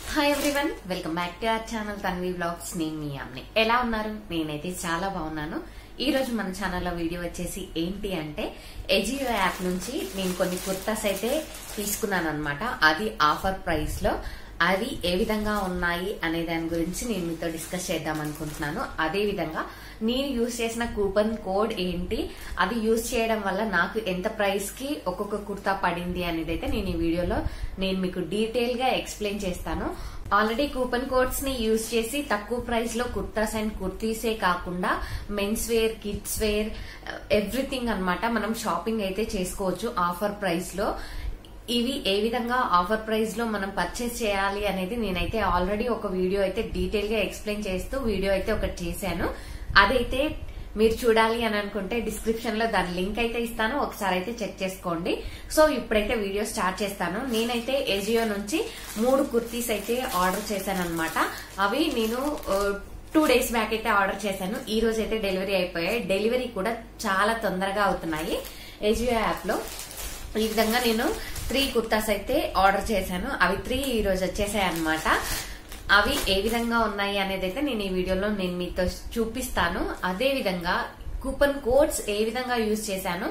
hi everyone welcome back to our channel Tanvi blogs నేను మీ అమ్ని ఎలా ఉన్నారు నేనైతే చాలా బాగున్నాను ఈ రోజు మన ఛానల్లో వీడియో వచ్చేసి ఏంటి అంటే ఎజియో యాప్ నుంచి నేను కొన్ని కుర్తాస్ అయితే తీసుకున్నాను అనమాట అది ఆఫర్ ప్రైస్ లో అవి ఏ విధంగా ఉన్నాయి అనే దాని గురించి నేను మీతో డిస్కస్ చేద్దాం అనుకుంటున్నాను అదే విధంగా నేను యూజ్ చేసిన కూపన్ కోడ్ ఏంటి అది యూజ్ చేయడం వల్ల నాకు ఎంత ప్రైస్ కి ఒక్కొక్క కుర్తా పడింది అనేది అయితే నేను ఈ వీడియోలో నేను మీకు డీటెయిల్ గా ఎక్స్ప్లెయిన్ చేస్తాను ఆల్రెడీ కూపన్ కోడ్స్ ని యూజ్ చేసి తక్కువ ప్రైస్ లో కుర్తాస్ అండ్ కుర్తీసే కాకుండా men's wear kids wear everything అన్నమాట మనం షాపింగ్ అయితే చేసుకోవచ్చు ఆఫర్ ప్రైస్ లో ఇవి ఏ విధంగా ఆఫర్ ప్రైస్ లో మనం పర్చేస్ చేయాలి అనేది నేనైతే ఆల్రెడీ ఒక వీడియో అయితే డీటెయిల్ గా ఎక్స్ప్లెయిన్ చేస్తూ వీడియో అయితే ఒకటి చేశాను అదైతే మీరు చూడాలి అని అనుకుంటే డిస్క్రిప్షన్ లో దాని లింక్ అయితే ఇస్తాను ఒకసారి అయితే చెక్ చేసుకోండి సో ఇప్పుడైతే వీడియో స్టార్ట్ చేస్తాను నేనైతే ఏజియో నుంచి మూడు కుర్తీస్ అయితే ఆర్డర్ చేశాను అనమాట అవి నేను టూ డేస్ బ్యాక్ అయితే ఆర్డర్ చేశాను ఈ రోజు అయితే డెలివరీ అయిపోయాయి డెలివరీ కూడా చాలా తొందరగా అవుతున్నాయి ఏజియో యాప్ లో ఈ విధంగా నేను త్రీ కుర్తాస్ అయితే ఆర్డర్ చేశాను అవి త్రీ ఈ రోజు వచ్చేసాయి అనమాట అవి ఏ విధంగా ఉన్నాయి అనేది అయితే నేను ఈ వీడియోలో నేను మీతో చూపిస్తాను అదే విధంగా కూపన్ కోడ్స్ ఏ విధంగా యూజ్ చేశాను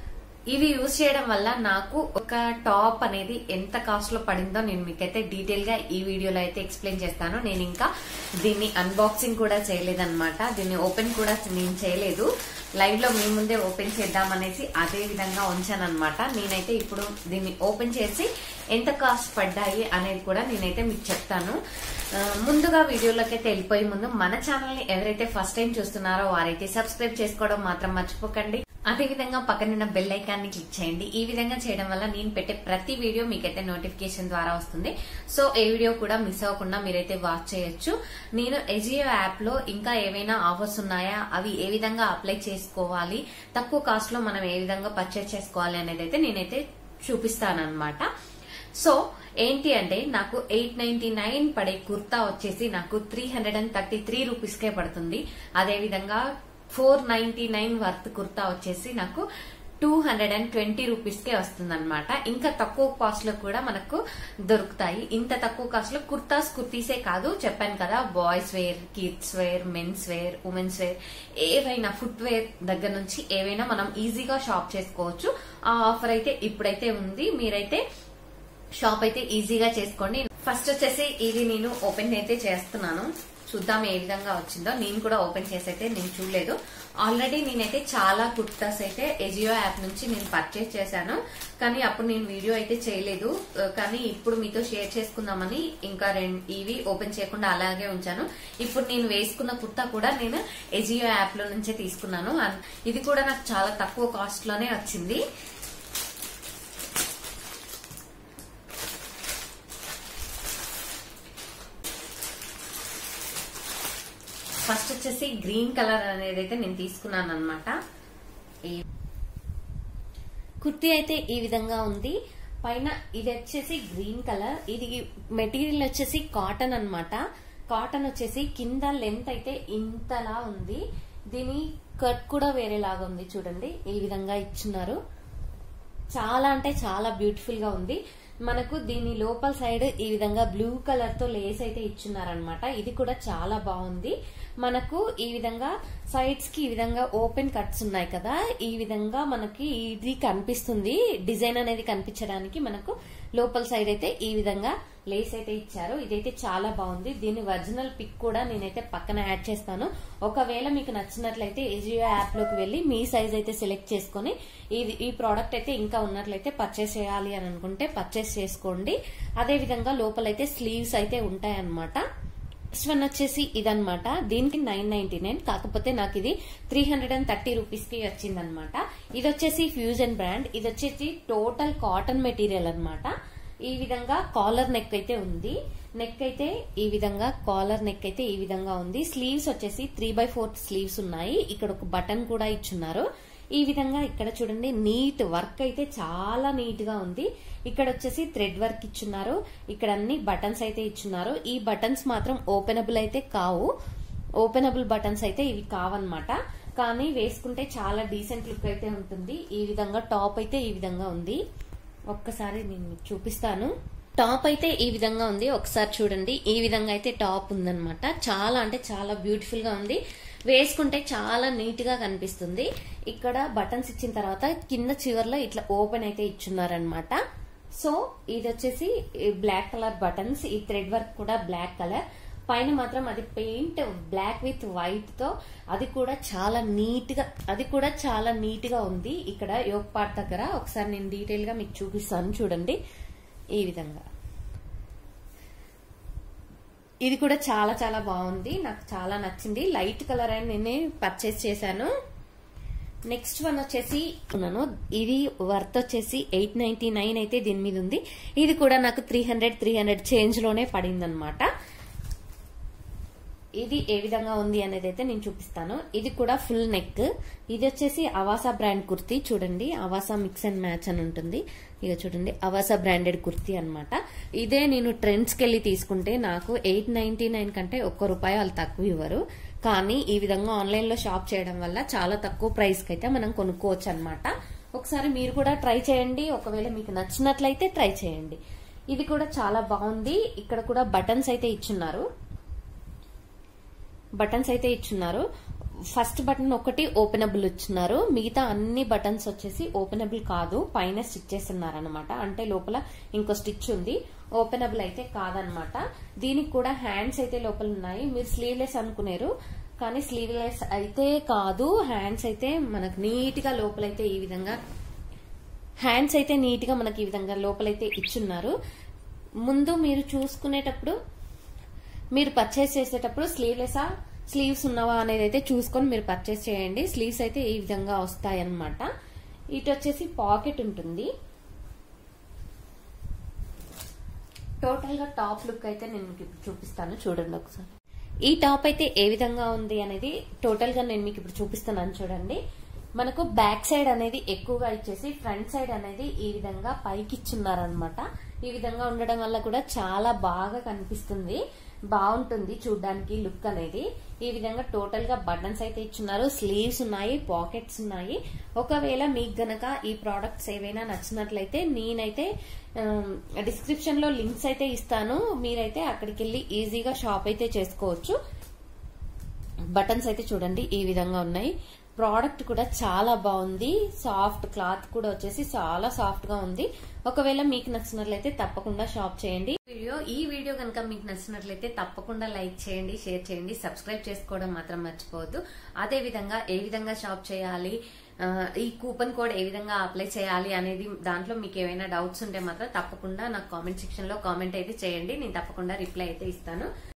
ఇవి యూజ్ చేయడం వల్ల నాకు ఒక టాప్ అనేది ఎంత కాస్ట్ లో పడిందో నేను మీకైతే డీటెయిల్ గా ఈ వీడియోలో అయితే ఎక్స్ప్లెయిన్ చేస్తాను నేను ఇంకా దీన్ని అన్బాక్సింగ్ కూడా చేయలేదన్నమాట దీన్ని ఓపెన్ కూడా నేను చేయలేదు లైవ్ లో మీ ముందే ఓపెన్ చేద్దామనేసి అదే విధంగా ఉంచానన్నమాట నేనైతే ఇప్పుడు దీన్ని ఓపెన్ చేసి ఎంత కాస్ట్ పడ్డాయి అనేది కూడా నేనైతే మీకు చెప్తాను ముందుగా వీడియోలోకి అయితే వెళ్ళిపోయే ముందు మన ఛానల్ ని ఎవరైతే ఫస్ట్ టైం చూస్తున్నారో వారైతే సబ్స్క్రైబ్ చేసుకోవడం మాత్రం మర్చిపోకండి అదే విధంగా పక్కనున్న బెల్ ఐకాన్ ని క్లిక్ చేయండి ఈ విధంగా చేయడం వల్ల నేను పెట్టే ప్రతి వీడియో మీకైతే నోటిఫికేషన్ ద్వారా వస్తుంది సో ఏ వీడియో కూడా మిస్ అవ్వకుండా మీరైతే వాచ్ చేయొచ్చు నేను ఎజియో యాప్ లో ఇంకా ఏవైనా ఆఫర్స్ ఉన్నాయా అవి ఏ విధంగా అప్లై చేసుకోవాలి తక్కువ కాస్ట్ లో మనం ఏ విధంగా పర్చేస్ చేసుకోవాలి అనేది అయితే నేనైతే చూపిస్తాను అనమాట సో ఏంటి అంటే నాకు ఎయిట్ నైన్టీ నైన్ పడే కుర్తా వచ్చేసి నాకు three hundred and thirty three rupees కే పడుతుంది అదే విధంగా four ninety nine worth kurta వచ్చేసి నాకు two hundred and twenty rupees కే వస్తుంది అనమాట ఇంకా తక్కువ కాస్ట్ లో కూడా మనకు దొరుకుతాయి ఇంత తక్కువ కాస్ట్ లో కుర్తాస్ కుర్తీసే కాదు చెప్పాను కదా boys wear kids wear men's wear women's wear ఏవైనా ఫుట్ వేర్ దగ్గర నుంచి ఏవైనా మనం ఈజీగా షాప్ చేసుకోవచ్చు ఆ ఆఫర్ అయితే ఇప్పుడైతే ఉంది మీరైతే షాప్ అయితే ఈజీగా చేసుకోండి ఫస్ట్ వచ్చేసి ఇది నేను ఓపెన్ అయితే చేస్తున్నాను చూద్దాం ఏ విధంగా వచ్చిందో నేను కూడా ఓపెన్ చేసి అయితే నేను చూడలేదు ఆల్రెడీ నేనైతే చాలా కుర్తాస్ అయితే ఎజియో యాప్ నుంచి నేను పర్చేస్ చేశాను కానీ అప్పుడు నేను వీడియో అయితే చేయలేదు కానీ ఇప్పుడు మీతో షేర్ చేసుకుందామని ఇంకా రెండు ఇవి ఓపెన్ చేయకుండా అలాగే ఉంచాను ఇప్పుడు నేను వేసుకున్న కుర్తా కూడా నేను ఎజియో యాప్ లో నుంచే తీసుకున్నాను ఇది కూడా నాకు చాలా తక్కువ కాస్ట్ లోనే వచ్చింది ఫస్ట్ వచ్చేసి గ్రీన్ కలర్ అనేది అయితే నేను తీసుకున్నాను అనమాట కుర్తీ అయితే ఈ విధంగా ఉంది పైన ఇది వచ్చేసి గ్రీన్ కలర్ ఇది మెటీరియల్ వచ్చేసి కాటన్ అనమాట కాటన్ వచ్చేసి కింద లెంత్ అయితే ఇంతలా ఉంది దీని కట్ కూడా వేరేలాగా ఉంది చూడండి ఈ విధంగా ఇచ్చున్నారు చాలా అంటే చాలా బ్యూటిఫుల్ గా ఉంది మనకు దీని లోపల సైడ్ ఈ విధంగా బ్లూ కలర్ తో లేస్ అయితే ఇచ్చున్నారనమాట ఇది కూడా చాలా బాగుంది మనకు ఈ విధంగా సైడ్స్ కి ఈ విధంగా ఓపెన్ కట్స్ ఉన్నాయి కదా ఈ విధంగా మనకి ఇది కనిపిస్తుంది డిజైన్ అనేది కనిపించడానికి మనకు లోపల సైడ్ అయితే ఈ విధంగా లేస్ అయితే ఇచ్చారు ఇదైతే చాలా బాగుంది దీని ఒరిజినల్ పిక్ కూడా నేనైతే పక్కన యాడ్ చేస్తాను ఒకవేళ మీకు నచ్చినట్లయితే ఏజియో యాప్ లోకి వెళ్ళి మీ సైజ్ అయితే సెలెక్ట్ చేసుకుని ఇది ఈ ప్రోడక్ట్ అయితే ఇంకా ఉన్నట్లయితే పర్చేస్ చేయాలి అని అనుకుంటే పర్చేస్ చేసుకోండి అదే విధంగా లోపలైతే స్లీవ్స్ అయితే ఉంటాయన్నమాట నెక్స్ట్ వన్ వచ్చేసి ఇదనమాట దీనికి నైన్ నైన్టీ నైన్ కాకపోతే నాకు ఇది three hundred and thirty rupees కి వచ్చిందనమాట ఇది వచ్చేసి ఫ్యూజన్ బ్రాండ్ ఇది వచ్చేసి టోటల్ కాటన్ మెటీరియల్ అనమాట ఈ విధంగా కాలర్ నెక్ అయితే ఉంది నెక్ అయితే ఈ విధంగా కాలర్ నెక్ అయితే ఈ విధంగా ఉంది స్లీవ్స్ వచ్చేసి త్రీ బై ఫోర్త్ స్లీవ్స్ ఉన్నాయి ఇక్కడ ఒక బటన్ కూడా ఇచ్చున్నారు ఈ విధంగా ఇక్కడ చూడండి నీట్ వర్క్ అయితే చాలా నీట్ గా ఉంది ఇక్కడ వచ్చేసి థ్రెడ్ వర్క్ ఇచ్చున్నారు ఇక్కడ అన్ని బటన్స్ అయితే ఇచ్చున్నారు ఈ బటన్స్ మాత్రం ఓపెనబుల్ అయితే కావు ఓపెనబుల్ బటన్స్ అయితే ఇవి కావన్నమాట కానీ వేసుకుంటే చాలా డీసెంట్ లుక్ అయితే ఉంటుంది ఈ విధంగా టాప్ అయితే ఈ విధంగా ఉంది ఒక్కసారి నేను మీకు చూపిస్తాను టాప్ అయితే ఈ విధంగా ఉంది ఒకసారి చూడండి ఈ విధంగా అయితే టాప్ ఉందన్నమాట చాలా అంటే చాలా బ్యూటిఫుల్ గా ఉంది వేసుకుంటే చాలా నీట్ గా కనిపిస్తుంది ఇక్కడ బటన్స్ ఇచ్చిన తర్వాత కింద చివర్లో ఇట్లా ఓపెన్ అయితే ఇచ్చున్నారనమాట సో ఇది వచ్చేసి బ్లాక్ కలర్ బటన్స్ ఈ థ్రెడ్ వర్క్ కూడా బ్లాక్ కలర్ పైన మాత్రం అది పెయింట్ బ్లాక్ విత్ వైట్ తో అది కూడా చాలా నీట్ గా అది కూడా చాలా నీట్ గా ఉంది ఇక్కడ యోగ్ పార్ట్ దగ్గర ఒకసారి నేను డీటెయిల్ గా మీకు చూపిస్తాను చూడండి ఈ విధంగా ఇది కూడా చాలా చాలా బాగుంది నాకు చాలా నచ్చింది లైట్ కలర్ అని నేనే పర్చేస్ చేశాను నెక్స్ట్ వన్ వచ్చేసి ఉన్నాను ఇది వర్త్ వచ్చేసి ఎయిట్ నైన్టీ నైన్ అయితే దీని మీద ఉంది ఇది కూడా నాకు three hundred three hundred change లోనే పడింది అనమాట ఇది ఏ విధంగా ఉంది అనేది అయితే నేను చూపిస్తాను ఇది కూడా ఫుల్ నెక్ ఇది వచ్చేసి అవాసా బ్రాండ్ కుర్తీ చూడండి అవాసా మిక్స్ అండ్ మ్యాచ్ అని ఉంటుంది ఇక చూడండి అవాసా బ్రాండెడ్ కుర్తీ అనమాట ఇదే నేను ట్రెండ్స్ కి వెళ్ళి తీసుకుంటే నాకు ఎయిట్ నైన్టీ నైన్ కంటే ఒక్క రూపాయి వాళ్ళు తక్కువ ఇవ్వరు కానీ ఈ విధంగా ఆన్లైన్ లో షాప్ చేయడం వల్ల చాలా తక్కువ ప్రైస్ కి అయితే మనం కొనుక్కోవచ్చు అనమాట ఒకసారి మీరు కూడా ట్రై చేయండి ఒకవేళ మీకు నచ్చినట్లయితే ట్రై చేయండి ఇది కూడా చాలా బాగుంది ఇక్కడ కూడా బటన్స్ అయితే ఇచ్చున్నారు బటన్స్ అయితే ఇచ్చున్నారు ఫస్ట్ బటన్ ఒకటి ఓపెనబుల్ ఇచ్చున్నారు మిగతా అన్ని బటన్స్ వచ్చేసి ఓపెనబుల్ కాదు పైన స్టిచ్ చేస్తున్నారు అనమాట అంటే లోపల ఇంకో స్టిచ్ ఉంది ఓపెనబుల్ అయితే కాదనమాట దీనికి కూడా హ్యాండ్స్ అయితే లోపల ఉన్నాయి మీరు స్లీవ్లెస్ అనుకున్నారు కానీ స్లీవ్లెస్ అయితే కాదు హ్యాండ్స్ అయితే మనకు నీట్ గా లోపలైతే ఈ విధంగా హ్యాండ్స్ అయితే నీట్ గా మనకి ఈ విధంగా లోపలైతే ఇచ్చున్నారు ముందు మీరు చూసుకునేటప్పుడు మీరు పర్చేస్ చేసేటప్పుడు స్లీవ్లెసా స్లీవ్స్ ఉన్నవా అనేది అయితే చూసుకొని మీరు పర్చేస్ చేయండి స్లీవ్స్ అయితే ఈ విధంగా వస్తాయి అన్నమాట ఇటు వచ్చేసి పాకెట్ ఉంటుంది టోటల్ గా టాప్ లుక్ అయితే నేను మీకు ఇప్పుడు చూపిస్తాను చూడండి ఒకసారి ఈ టాప్ అయితే ఏ విధంగా ఉంది అనేది టోటల్ గా నేను మీకు ఇప్పుడు చూపిస్తున్నాను చూడండి మనకు బ్యాక్ సైడ్ అనేది ఎక్కువగా ఇచ్చేసి ఫ్రంట్ సైడ్ అనేది ఈ విధంగా పైకి ఇచ్చున్నారనమాట ఈ విధంగా ఉండడం వల్ల కూడా చాలా బాగా కనిపిస్తుంది బాగుంటుంది చూడడానికి లుక్ అనేది ఈ విధంగా టోటల్ గా బటన్స్ అయితే ఇచ్చున్నారు స్లీవ్స్ ఉన్నాయి పాకెట్స్ ఉన్నాయి ఒకవేళ మీకు గనక ఈ ప్రోడక్ట్స్ ఏవైనా నచ్చినట్లయితే నేనైతే డిస్క్రిప్షన్ లో లింక్స్ అయితే ఇస్తాను మీరైతే అక్కడికి వెళ్ళి ఈజీగా షాప్ అయితే చేసుకోవచ్చు బటన్స్ అయితే చూడండి ఈ విధంగా ఉన్నాయి ప్రోడక్ట్ కూడా చాలా బాగుంది సాఫ్ట్ క్లాత్ కూడా వచ్చేసి చాలా సాఫ్ట్ గా ఉంది ఒకవేళ మీకు నచ్చినట్లయితే తప్పకుండా షాప్ చేయండి వీడియో ఈ వీడియో కనుక మీకు నచ్చినట్లయితే తప్పకుండా లైక్ చేయండి షేర్ చేయండి సబ్స్క్రైబ్ చేసుకోవడం మాత్రం మర్చిపోవద్దు అదే విధంగా ఏ విధంగా షాప్ చేయాలి ఆ, ఈ కూపన్ కోడ్ ఏ విధంగా అప్లై చేయాలి అనేది దాంట్లో మీకు ఏమైనా డౌట్స్ ఉంటే మాత్రం తప్పకుండా నాకు కామెంట్ సెక్షన్ లో కామెంట్ అయితే చేయండి నేను తప్పకుండా రిప్లై అయితే ఇస్తాను